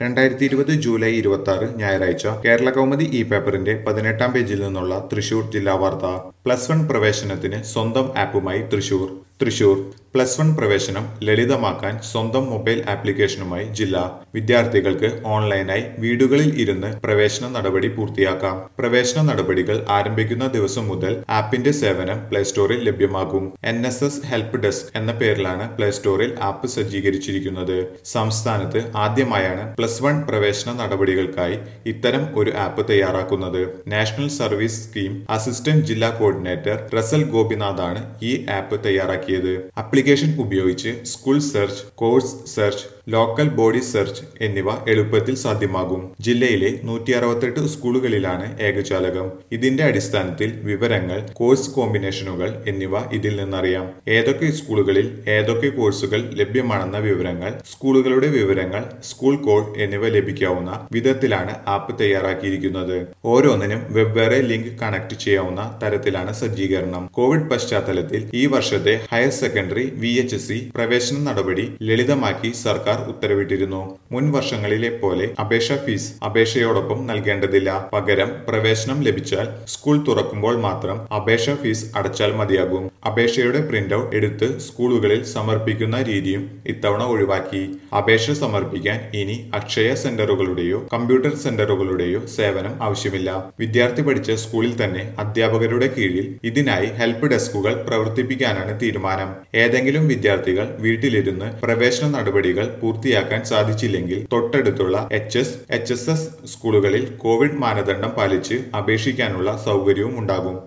രണ്ടായിരത്തി ഇരുപത് ജൂലൈ ഇരുപത്തി ആറ് ഞായറാഴ്ച കേരള കൗമുദി ഇ പേപ്പറിന്റെ പതിനെട്ടാം പേജിൽ നിന്നുള്ള തൃശൂർ ജില്ലാ വാർത്ത പ്ലസ് വൺ പ്രവേശനത്തിന് സ്വന്തം ആപ്പുമായി തൃശൂർ തൃശൂർ പ്ലസ് വൺ പ്രവേശനം ലളിതമാക്കാൻ സ്വന്തം മൊബൈൽ ആപ്ലിക്കേഷനുമായി ജില്ല വിദ്യാർത്ഥികൾക്ക് ഓൺലൈനായി വീടുകളിൽ ഇരുന്ന് പ്രവേശന നടപടി പൂർത്തിയാക്കാം പ്രവേശന നടപടികൾ ആരംഭിക്കുന്ന ദിവസം മുതൽ ആപ്പിന്റെ സേവനം പ്ലേ സ്റ്റോറിൽ ലഭ്യമാകും N S S help desk എന്ന പേരിലാണ് പ്ലേ സ്റ്റോറിൽ ആപ്പ് സജ്ജീകരിച്ചിരിക്കുന്നത് സംസ്ഥാനത്ത് ആദ്യമായാണ് പ്ലസ് വൺ പ്രവേശന നടപടികൾക്കായി ഇത്തരം ഒരു ആപ്പ് തയ്യാറാക്കുന്നത് നാഷണൽ സർവീസ് സ്കീം അസിസ്റ്റന്റ് ജില്ലാ കോർഡിനേറ്റർ റസൽ ഗോപിനാഥാണ് ഈ ആപ്പ് തയ്യാറാക്കിയത് ആപ്ലിക്കേഷൻ ഉപയോഗിച്ച് school search course search local body search എന്നിവ എളുപ്പത്തിൽ സാധ്യമാകും ജില്ലയിലെ നൂറ്റി അറുപത്തെട്ട് സ്കൂളുകളിലാണ് ഏകജാലകം ഇതിന്റെ അടിസ്ഥാനത്തിൽ വിവരങ്ങൾ കോഴ്സ് കോമ്പിനേഷനുകൾ എന്നിവ ഇതിൽ നിന്നറിയാം ഏതൊക്കെ സ്കൂളുകളിൽ ഏതൊക്കെ കോഴ്സുകൾ ലഭ്യമാണെന്ന വിവരങ്ങൾ സ്കൂളുകളുടെ വിവരങ്ങൾ സ്കൂൾ കോഡ് എന്നിവ ലഭിക്കാവുന്ന വിധത്തിലാണ് ആപ്പ് തയ്യാറാക്കിയിരിക്കുന്നത് ഓരോന്നിനും വെവ്വേറെ ലിങ്ക് കണക്ട് ചെയ്യാവുന്ന തരത്തിലാണ് സജ്ജീകരണം കോവിഡ് പശ്ചാത്തലത്തിൽ ഈ വർഷത്തെ higher secondary V H S C പ്രവേശന നടപടി ലളിതമാക്കി സർക്കാർ ഉത്തരവിട്ടിരുന്നു മുൻ വർഷങ്ങളിലെ പോലെ അപേക്ഷാ ഫീസ് അപേക്ഷയോടൊപ്പം നൽകേണ്ടതില്ല പകരം പ്രവേശനം ലഭിച്ചാൽ സ്കൂൾ തുറക്കുമ്പോൾ മാത്രം അപേക്ഷാ ഫീസ് അടച്ചാൽ മതിയാകും അപേക്ഷയുടെ പ്രിന്റ് ഔട്ട് എടുത്ത് സ്കൂളുകളിൽ സമർപ്പിക്കുന്ന രീതിയും ഇത്തവണ ഒഴിവാക്കി അപേക്ഷ സമർപ്പിക്കാൻ ഇനി അക്ഷയ സെന്ററുകളുടെയോ കമ്പ്യൂട്ടർ സെന്ററുകളുടെയോ സേവനം ആവശ്യമില്ല വിദ്യാർത്ഥി പഠിച്ച സ്കൂളിൽ തന്നെ അധ്യാപകരുടെ കീഴിൽ ഇതിനായി ഹെൽപ്പ് ഡെസ്കുകൾ പ്രവർത്തിപ്പിക്കാനാണ് തീരുമാനം ഏതെങ്കിലും വിദ്യാർത്ഥികൾ വീട്ടിലിരുന്ന് പ്രവേശന നടപടികൾ പൂർത്തിയാക്കാൻ സാധിച്ചില്ലെങ്കിൽ തൊട്ടടുത്തുള്ള H S H S S സ്കൂളുകളിൽ കോവിഡ് മാനദണ്ഡം പാലിച്ച് അപേക്ഷിക്കാനുള്ള സൗകര്യവും ഉണ്ടാകും